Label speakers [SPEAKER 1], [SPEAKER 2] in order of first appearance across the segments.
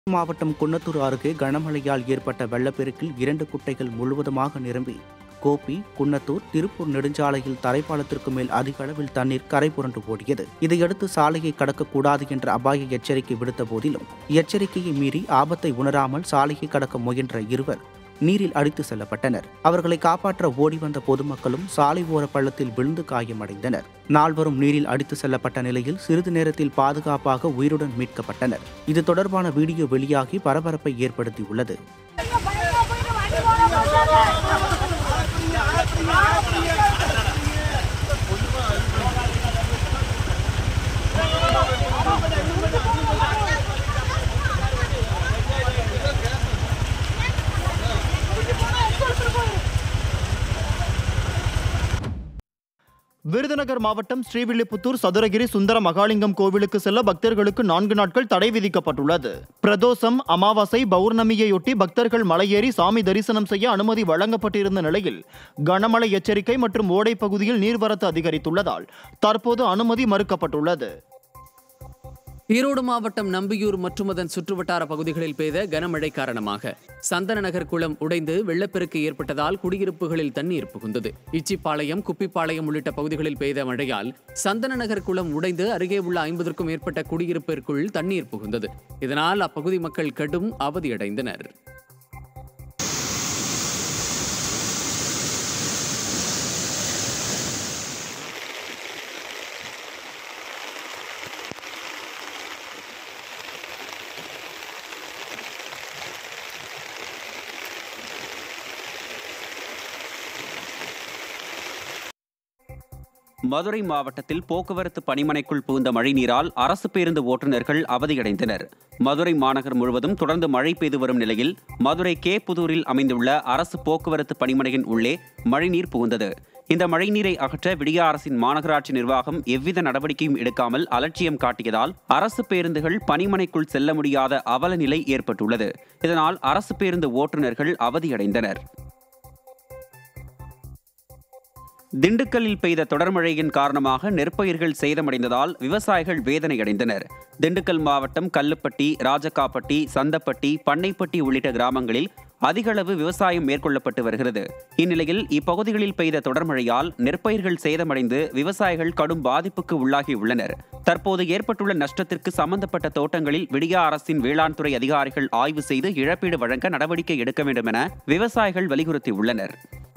[SPEAKER 1] மாவட்டம் குன்னத்தூர் அருகே கனமழையால் ஏற்பட்ட வெள்ளப்பெருக்கில் இரண்டு குட்டைகள் முழுவதுமாக நிரம்பி கோபி குன்னத்தூர் திருப்பூர் நெடுஞ்சாலையில் தரைப்பாலத்திற்கு மேல் அதிக அளவில் தண்ணீர் கரை புரண்டு ஓடியது இதையடுத்து சாலையை கடக்கக்கூடாது என்ற அபாய எச்சரிக்கை விடுத்த போதிலும் எச்சரிக்கையை மீறி ஆபத்தை உணராமல் சாலையை கடக்க முயன்ற இருவர் நீரில் அடித்து செல்லப்பட்டனர் அவர்களை காப்பாற்ற ஓடி வந்த பொதுமக்களும் சாலை ஓர பள்ளத்தில் விழுந்து காயமடைந்தனர் நால்வரும் நீரில் அடித்து செல்லப்பட்ட நிலையில் சிறிது நேரத்தில் பாதுகாப்பாக உயிருடன் மீட்கப்பட்டனர் இது தொடர்பான வீடியோ வெளியாகி பரபரப்பை ஏற்படுத்தியுள்ளது
[SPEAKER 2] விருதுநகர் மாவட்டம் ஸ்ரீவில்லிபுத்தூர் சதுரகிரி சுந்தர மகாலிங்கம் கோவிலுக்கு செல்ல பக்தர்களுக்கு நான்கு நாட்கள் தடை விதிக்கப்பட்டுள்ளது பிரதோஷம் அமாவாசை பௌர்ணமியையொட்டி பக்தர்கள் மலையேறி சாமி தரிசனம் செய்ய அனுமதி வழங்கப்பட்டிருந்த நிலையில் கனமழை எச்சரிக்கை மற்றும் ஓடை பகுதியில் நீர்வரத்து அதிகரித்துள்ளதால் தற்போது அனுமதி மறுக்கப்பட்டுள்ளது
[SPEAKER 3] ஈரோடு மாவட்டம் நம்பியூர் மற்றும் அதன் சுற்றுவட்டார பகுதிகளில் பெய்த கனமழை காரணமாக சந்தன நகர் குளம் உடைந்து வெள்ளப்பெருக்கு ஏற்பட்டதால் குடியிருப்புகளில் தண்ணீர் புகுந்தது இச்சிப்பாளையம் குப்பிப்பாளையம் உள்ளிட்ட பகுதிகளில் பெய்த மழையால் சந்தன நகர் குளம் உடைந்து அருகே உள்ள ஐம்பதற்கும் மேற்பட்ட குடியிருப்பிற்குள் தண்ணீர் புகுந்தது இதனால் அப்பகுதி மக்கள் கடும் அவதியடைந்தனர்
[SPEAKER 4] மதுரை மாவட்டத்தில் போக்குவரத்து பணிமனைக்குள் புகுந்த மழைநீரால் அரசு பேருந்து ஓட்டுநர்கள் அவதியடைந்தனர் மதுரை மாநகர் முழுவதும் தொடர்ந்து மழை பெய்து வரும் நிலையில் மதுரை கே புதூரில் அமைந்துள்ள அரசு போக்குவரத்து பணிமனையின் உள்ளே மழைநீர் புகுந்தது இந்த மழைநீரை அகற்ற விடிய அரசின் மாநகராட்சி நிர்வாகம் எவ்வித நடவடிக்கையும் எடுக்காமல் அலட்சியம் காட்டியதால் அரசு பேருந்துகள் பணிமனைக்குள் செல்ல முடியாத அவல நிலை ஏற்பட்டுள்ளது இதனால் அரசு பேருந்து ஓட்டுநர்கள் அவதியடைந்தனர் திண்டுக்கல்லில் பெய்த தொடர் மழையின் காரணமாக நெற்பயிர்கள் சேதமடைந்ததால் விவசாயிகள் வேதனையடைந்தனர் திண்டுக்கல் மாவட்டம் கல்லுப்பட்டி ராஜக்காப்பட்டி சந்தப்பட்டி பண்ணைப்பட்டி உள்ளிட்ட கிராமங்களில் அதிகளவு விவசாயம் மேற்கொள்ளப்பட்டு வருகிறது இந்நிலையில் இப்பகுதிகளில் பெய்த தொடர் மழையால் நெற்பயிர்கள் சேதமடைந்து விவசாயிகள் கடும் பாதிப்புக்கு உள்ளாகியுள்ளனர் தற்போது ஏற்பட்டுள்ள நஷ்டத்திற்கு சம்பந்தப்பட்ட தோட்டங்களில் விடியா அரசின் வேளாண் துறை அதிகாரிகள் ஆய்வு செய்து இழப்பீடு வழங்க நடவடிக்கை எடுக்க வேண்டும் என விவசாயிகள் வலியுறுத்தியுள்ளனர்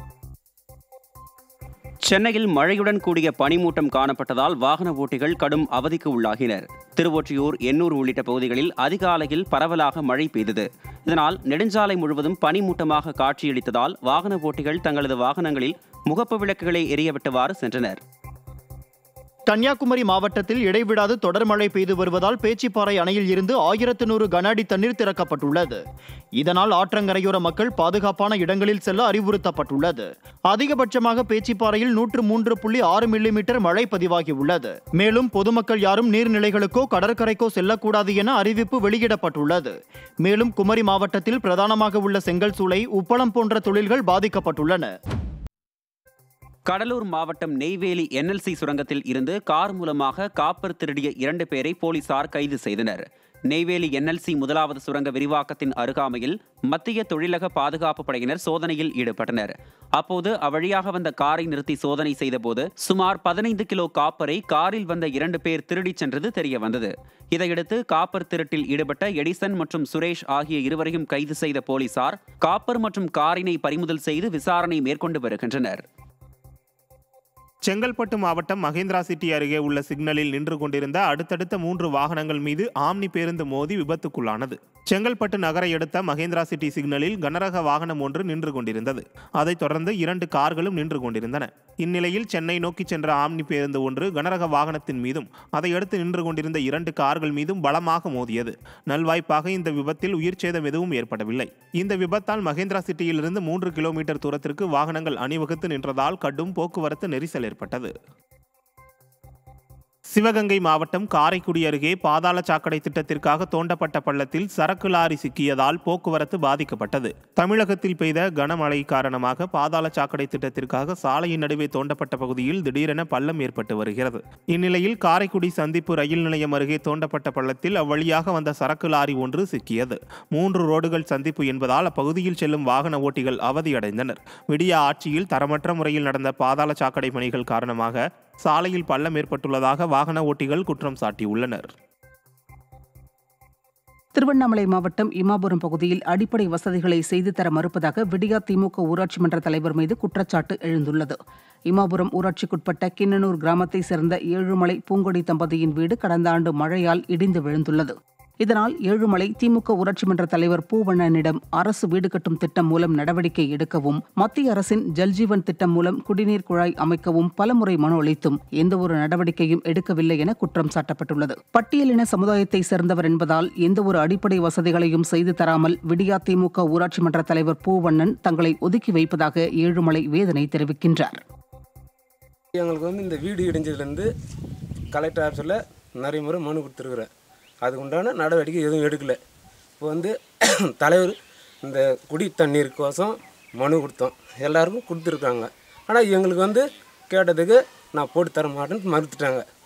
[SPEAKER 4] சென்னையில் மழையுடன் கூடிய பனிமூட்டம் காணப்பட்டதால் வாகன ஓட்டிகள் கடும் அவதிக்கு உள்ளாகினர் திருவொற்றியூர் எண்ணூர் உள்ளிட்ட பகுதிகளில் அதிகாலையில் பரவலாக மழை பெய்தது இதனால் நெடுஞ்சாலை முழுவதும் பனிமூட்டமாக காட்சியளித்ததால் வாகன ஓட்டிகள் தங்களது வாகனங்களில் முகப்பு விளக்குகளை எரியவிட்டவாறு சென்றனர்
[SPEAKER 2] கன்னியாகுமரி மாவட்டத்தில் இடைவிடாது தொடர் மழை பெய்து வருவதால் பேச்சிப்பாறை அணையில் இருந்து ஆயிரத்து நூறு கன அடி தண்ணீர் திறக்கப்பட்டுள்ளது இதனால் ஆற்றங்கரையோர மக்கள் பாதுகாப்பான இடங்களில் செல்ல அறிவுறுத்தப்பட்டுள்ளது அதிகபட்சமாக பேச்சிப்பாறையில் நூற்று மூன்று புள்ளி ஆறு மில்லிமீட்டர் மழை பதிவாகியுள்ளது மேலும் பொதுமக்கள் யாரும் நீர்நிலைகளுக்கோ கடற்கரைக்கோ செல்லக்கூடாது என அறிவிப்பு வெளியிடப்பட்டுள்ளது மேலும் குமரி மாவட்டத்தில் பிரதானமாக உள்ள செங்கல் சூளை உப்பளம் போன்ற தொழில்கள் பாதிக்கப்பட்டுள்ளன
[SPEAKER 4] கடலூர் மாவட்டம் நெய்வேலி என்எல்சி சுரங்கத்தில் இருந்து கார் மூலமாக காப்பர் திருடிய இரண்டு பேரை போலீசார் கைது செய்தனர் நெய்வேலி என்எல்சி முதலாவது சுரங்க விரிவாக்கத்தின் அருகாமையில் மத்திய தொழிலக பாதுகாப்பு படையினர் சோதனையில் ஈடுபட்டனர் அப்போது அவ்வழியாக வந்த காரை நிறுத்தி சோதனை செய்தபோது சுமார் பதினைந்து கிலோ காப்பரை காரில் வந்த இரண்டு பேர் திருடிச் சென்றது தெரிய வந்தது இதையடுத்து காப்பர் திருட்டில் ஈடுபட்ட எடிசன் மற்றும் சுரேஷ் ஆகிய இருவரையும் கைது செய்த போலீசார் காப்பர் மற்றும் காரினை பறிமுதல் செய்து விசாரணை மேற்கொண்டு வருகின்றனர்
[SPEAKER 5] செங்கல்பட்டு மாவட்டம் மகேந்திரா சிட்டி அருகே உள்ள சிக்னலில் நின்று கொண்டிருந்த அடுத்தடுத்த மூன்று வாகனங்கள் மீது ஆம்னி பேருந்து மோதி விபத்துக்குள்ளானது செங்கல்பட்டு நகரை அடுத்த மகேந்திரா சிட்டி சிக்னலில் கனரக வாகனம் ஒன்று நின்று கொண்டிருந்தது அதைத் தொடர்ந்து இரண்டு கார்களும் நின்று கொண்டிருந்தன இந்நிலையில் சென்னை நோக்கி சென்ற ஆம்னி பேருந்து ஒன்று கனரக வாகனத்தின் மீதும் அதையடுத்து நின்று கொண்டிருந்த இரண்டு கார்கள் மீதும் பலமாக மோதியது நல்வாய்ப்பாக இந்த விபத்தில் உயிர் சேதம் எதுவும் ஏற்படவில்லை இந்த விபத்தால் மகேந்திரா சிட்டியிலிருந்து மூன்று கிலோமீட்டர் தூரத்திற்கு வாகனங்கள் அணிவகுத்து நின்றதால் கடும் போக்குவரத்து நெரிசல் ஏற்பட்டது சிவகங்கை மாவட்டம் காரைக்குடி அருகே பாதாள சாக்கடை திட்டத்திற்காக தோண்டப்பட்ட பள்ளத்தில் சரக்கு லாரி சிக்கியதால் போக்குவரத்து பாதிக்கப்பட்டது தமிழகத்தில் பெய்த கனமழை காரணமாக பாதாள சாக்கடை திட்டத்திற்காக சாலையின் நடுவே தோண்டப்பட்ட பகுதியில் திடீரென பள்ளம் ஏற்பட்டு வருகிறது இந்நிலையில் காரைக்குடி சந்திப்பு ரயில் நிலையம் அருகே தோண்டப்பட்ட பள்ளத்தில் அவ்வழியாக வந்த சரக்கு லாரி ஒன்று சிக்கியது மூன்று ரோடுகள் சந்திப்பு என்பதால் அப்பகுதியில் செல்லும் வாகன ஓட்டிகள் அவதியடைந்தனர் விடிய ஆட்சியில் தரமற்ற முறையில் நடந்த பாதாள சாக்கடை பணிகள் காரணமாக சாலையில் பள்ளம் ஏற்பட்டுள்ளதாக வாகன ஓட்டிகள் குற்றம் சாட்டியுள்ளனர்
[SPEAKER 6] திருவண்ணாமலை மாவட்டம் இமாபுரம் பகுதியில் அடிப்படை வசதிகளை செய்து தர மறுப்பதாக விடியா திமுக ஊராட்சி மன்ற தலைவர் மீது குற்றச்சாட்டு எழுந்துள்ளது இமாபுரம் ஊராட்சிக்குட்பட்ட கிண்ணனூர் கிராமத்தைச் சேர்ந்த ஏழுமலை பூங்கொடி தம்பதியின் வீடு கடந்த ஆண்டு மழையால் இடிந்து விழுந்துள்ளது இதனால் ஏழுமலை திமுக ஊராட்சி மன்ற தலைவர் பூவண்ணனிடம் அரசு வீடு கட்டும் திட்டம் மூலம் நடவடிக்கை எடுக்கவும் மத்திய அரசின் ஜல்ஜீவன் திட்டம் மூலம் குடிநீர் குழாய் அமைக்கவும் பலமுறை மனு அளித்தும் எந்தவொரு நடவடிக்கையும் எடுக்கவில்லை என குற்றம் சாட்டப்பட்டுள்ளது பட்டியலின சமுதாயத்தை சேர்ந்தவர் என்பதால் எந்தவொரு அடிப்படை வசதிகளையும் செய்து தராமல் விடியா திமுக ஊராட்சி மன்ற தலைவர் பூவண்ணன் தங்களை ஒதுக்கி வைப்பதாக ஏழுமலை வேதனை தெரிவிக்கின்றார்
[SPEAKER 7] எங்களுக்கு வந்து இந்த வீடு இடிஞ்சதுலேருந்து கலெக்டர் ஆஃபீஸில் நிறைய முறை மனு கொடுத்துருக்குறேன் அதுக்கு உண்டான நடவடிக்கை எதுவும் எடுக்கலை இப்போ வந்து தலைவர் இந்த குடி தண்ணீருக்கோசம் மனு கொடுத்தோம் எல்லாருக்கும் கொடுத்துருக்காங்க ஆனால் எங்களுக்கு வந்து கேட்டதுக்கு நான் போட்டு தர மாட்டேன்னு மறுத்துட்டாங்க